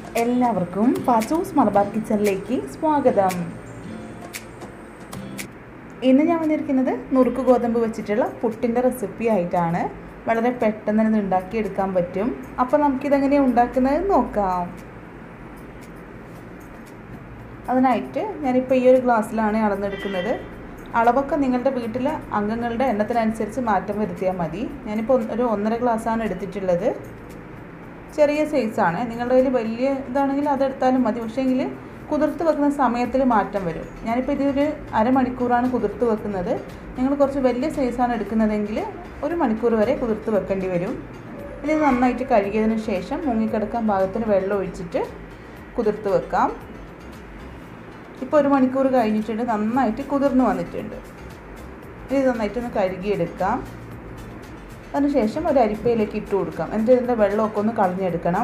എല്ലാവർക്കും പാച്ചൂസ് മലബാർ കിച്ചണിലേക്ക് സ്വാഗതം ഇന്ന് ഞാൻ വന്നിരിക്കുന്നത് നുറുക്ക് ഗോതമ്പ് വെച്ചിട്ടുള്ള പുട്ടിൻ്റെ റെസിപ്പി ആയിട്ടാണ് വളരെ പെട്ടെന്ന് ഇത് ഉണ്ടാക്കിയെടുക്കാൻ പറ്റും അപ്പോൾ നമുക്കിതെങ്ങനെയാണ് ഉണ്ടാക്കുന്നത് നോക്കാം അതിനായിട്ട് ഞാനിപ്പോൾ ഈ ഒരു ഗ്ലാസ്സിലാണ് അളന്നെടുക്കുന്നത് അളവൊക്കെ നിങ്ങളുടെ വീട്ടിലെ അംഗങ്ങളുടെ എണ്ണത്തിനനുസരിച്ച് മാറ്റം വരുത്തിയാൽ മതി ഞാനിപ്പോൾ ഒന്ന് ഒരു ഒന്നര ഗ്ലാസ്സാണ് എടുത്തിട്ടുള്ളത് ചെറിയ സൈസാണ് നിങ്ങളുടെ കയ്യിൽ വലിയ ഇതാണെങ്കിൽ അതെടുത്താലും മതി പക്ഷേ എങ്കിൽ കുതിർത്ത് വെക്കുന്ന സമയത്തിൽ മാറ്റം വരും ഞാനിപ്പോൾ ഇതൊരു അരമണിക്കൂറാണ് കുതിർത്ത് വെക്കുന്നത് നിങ്ങൾ കുറച്ച് വലിയ സൈസാണ് എടുക്കുന്നതെങ്കിൽ ഒരു മണിക്കൂർ വരെ കുതിർത്ത് വെക്കേണ്ടി വരും ഇനി ഇത് നന്നായിട്ട് കഴുകിയതിന് ശേഷം മുങ്ങിക്കിടക്കാൻ പാകത്തിന് വെള്ളം ഒഴിച്ചിട്ട് കുതിർത്ത് വെക്കാം ഇപ്പോൾ ഒരു മണിക്കൂർ കഴിഞ്ഞിട്ടുണ്ട് നന്നായിട്ട് കുതിർന്ന് വന്നിട്ടുണ്ട് ഇനി നന്നായിട്ടൊന്ന് കഴുകിയെടുക്കാം അതിനുശേഷം ഒരു അരിപ്പയിലേക്ക് ഇട്ട് കൊടുക്കാം എന്നിട്ട് ഇതിൻ്റെ വെള്ളമൊക്കെ ഒന്ന് കളഞ്ഞെടുക്കണം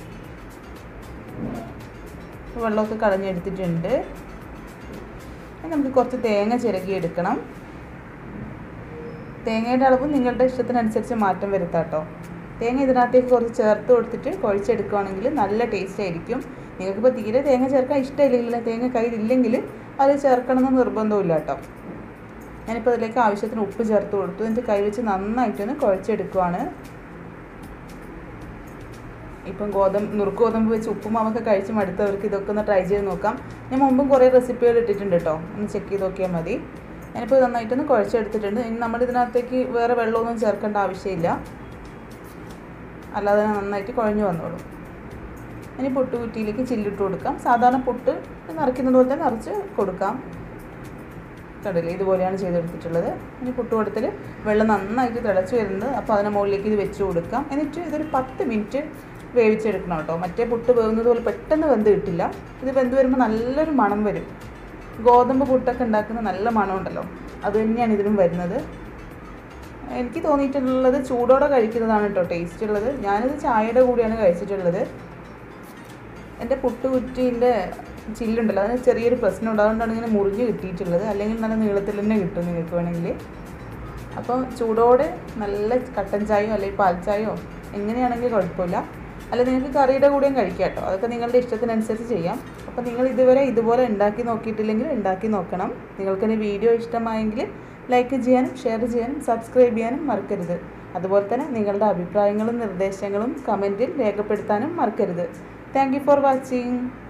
വെള്ളമൊക്കെ കളഞ്ഞെടുത്തിട്ടുണ്ട് നമുക്ക് കുറച്ച് തേങ്ങ ചിരകിയെടുക്കണം തേങ്ങയുടെ അളവ് നിങ്ങളുടെ ഇഷ്ടത്തിനനുസരിച്ച് മാറ്റം വരുത്താം കേട്ടോ തേങ്ങ ഇതിനകത്തേക്ക് കുറച്ച് ചേർത്ത് കൊടുത്തിട്ട് കുഴച്ചെടുക്കുകയാണെങ്കിൽ നല്ല ടേസ്റ്റ് ആയിരിക്കും നിങ്ങൾക്കിപ്പോൾ തീരെ തേങ്ങ ചേർക്കാൻ ഇഷ്ടമില്ലെങ്കിൽ തേങ്ങ കയ്യിലില്ലെങ്കിൽ അത് ചേർക്കണമെന്ന് നിർബന്ധമില്ല കേട്ടോ ഞാനിപ്പോൾ അതിലേക്ക് ആവശ്യത്തിന് ഉപ്പ് ചേർത്ത് കൊടുത്തു എന്നിട്ട് കൈവച്ച് നന്നായിട്ടൊന്ന് കുഴച്ചെടുക്കുവാണ് ഇപ്പം ഗോതമ്പ് നുറുക്ക് ഗോതമ്പ് വെച്ച് ഉപ്പുമാവൊക്കെ കഴിച്ച് മടുത്തവർക്ക് ഇതൊക്കെ ഒന്ന് ട്രൈ ചെയ്ത് നോക്കാം ഞാൻ മുമ്പും കുറേ റെസിപ്പികൾ ഇട്ടിട്ടുണ്ട് കേട്ടോ ഒന്ന് ചെക്ക് ചെയ്ത് നോക്കിയാൽ മതി ഞാനിപ്പോൾ നന്നായിട്ടൊന്ന് കുഴച്ചെടുത്തിട്ടുണ്ട് ഇനി നമ്മൾ ഇതിനകത്തേക്ക് വേറെ വെള്ളമൊന്നും ചേർക്കേണ്ട ആവശ്യമില്ല അല്ലാതെ നന്നായിട്ട് കുഴഞ്ഞു വന്നോളൂ ഇനി പൊട്ട് കുറ്റിയിലേക്ക് ചില്ലിട്ട് കൊടുക്കാം സാധാരണ പൊട്ട് നിറയ്ക്കുന്നത് പോലെ തന്നെ നിറച്ച് കൊടുക്കാം കണ്ടില്ലേ ഇതുപോലെയാണ് ചെയ്തെടുത്തിട്ടുള്ളത് ഇനി പുട്ടുകൊടുത്തിൽ വെള്ളം നന്നായിട്ട് തിളച്ച് വരുന്നത് അപ്പോൾ അതിന് മുകളിലേക്ക് ഇത് വെച്ച് കൊടുക്കാം എന്നിട്ട് ഇതൊരു പത്ത് മിനിറ്റ് വേവിച്ചെടുക്കണം കേട്ടോ മറ്റേ പുട്ട് വേവുന്നത് പോലെ പെട്ടെന്ന് വെന്ത് കിട്ടില്ല ഇത് വെന്ത് വരുമ്പോൾ നല്ലൊരു മണം വരും ഗോതമ്പ് പുട്ടൊക്കെ ഉണ്ടാക്കുന്ന നല്ല മണമുണ്ടല്ലോ അത് തന്നെയാണ് ഇതിനും വരുന്നത് എനിക്ക് തോന്നിയിട്ടുള്ളത് ചൂടോടെ കഴിക്കുന്നതാണ് കേട്ടോ ടേസ്റ്റ് ഉള്ളത് ഞാനിത് ചായയുടെ കൂടെയാണ് കഴിച്ചിട്ടുള്ളത് എൻ്റെ പുട്ടുകുറ്റീൻ്റെ ചില്ലുണ്ടല്ലോ അതിന് ചെറിയൊരു പ്രശ്നമുണ്ട് അതുകൊണ്ടാണ് ഇങ്ങനെ മുറിഞ്ഞ് കിട്ടിയിട്ടുള്ളത് അല്ലെങ്കിൽ നല്ല നീളത്തിൽ തന്നെ കിട്ടും നിങ്ങൾക്ക് വേണമെങ്കിൽ അപ്പോൾ ചൂടോടെ നല്ല കട്ടൻ ചായയോ അല്ലെങ്കിൽ പാൽ ചായയോ എങ്ങനെയാണെങ്കിലും കുഴപ്പമില്ല അല്ല നിങ്ങൾക്ക് കറിയുടെ കൂടെയും കഴിക്കാം കേട്ടോ അതൊക്കെ നിങ്ങളുടെ ഇഷ്ടത്തിനനുസരിച്ച് ചെയ്യാം അപ്പോൾ നിങ്ങൾ ഇതുവരെ ഇതുപോലെ ഉണ്ടാക്കി നോക്കിയിട്ടില്ലെങ്കിൽ ഉണ്ടാക്കി നോക്കണം നിങ്ങൾക്ക് എൻ്റെ വീഡിയോ ഇഷ്ടമായെങ്കിൽ ലൈക്ക് ചെയ്യാനും ഷെയർ ചെയ്യാനും സബ്സ്ക്രൈബ് ചെയ്യാനും മറക്കരുത് അതുപോലെ തന്നെ നിങ്ങളുടെ അഭിപ്രായങ്ങളും നിർദ്ദേശങ്ങളും കമൻറ്റിൽ രേഖപ്പെടുത്താനും മറക്കരുത് താങ്ക് യു ഫോർ വാച്ചിങ്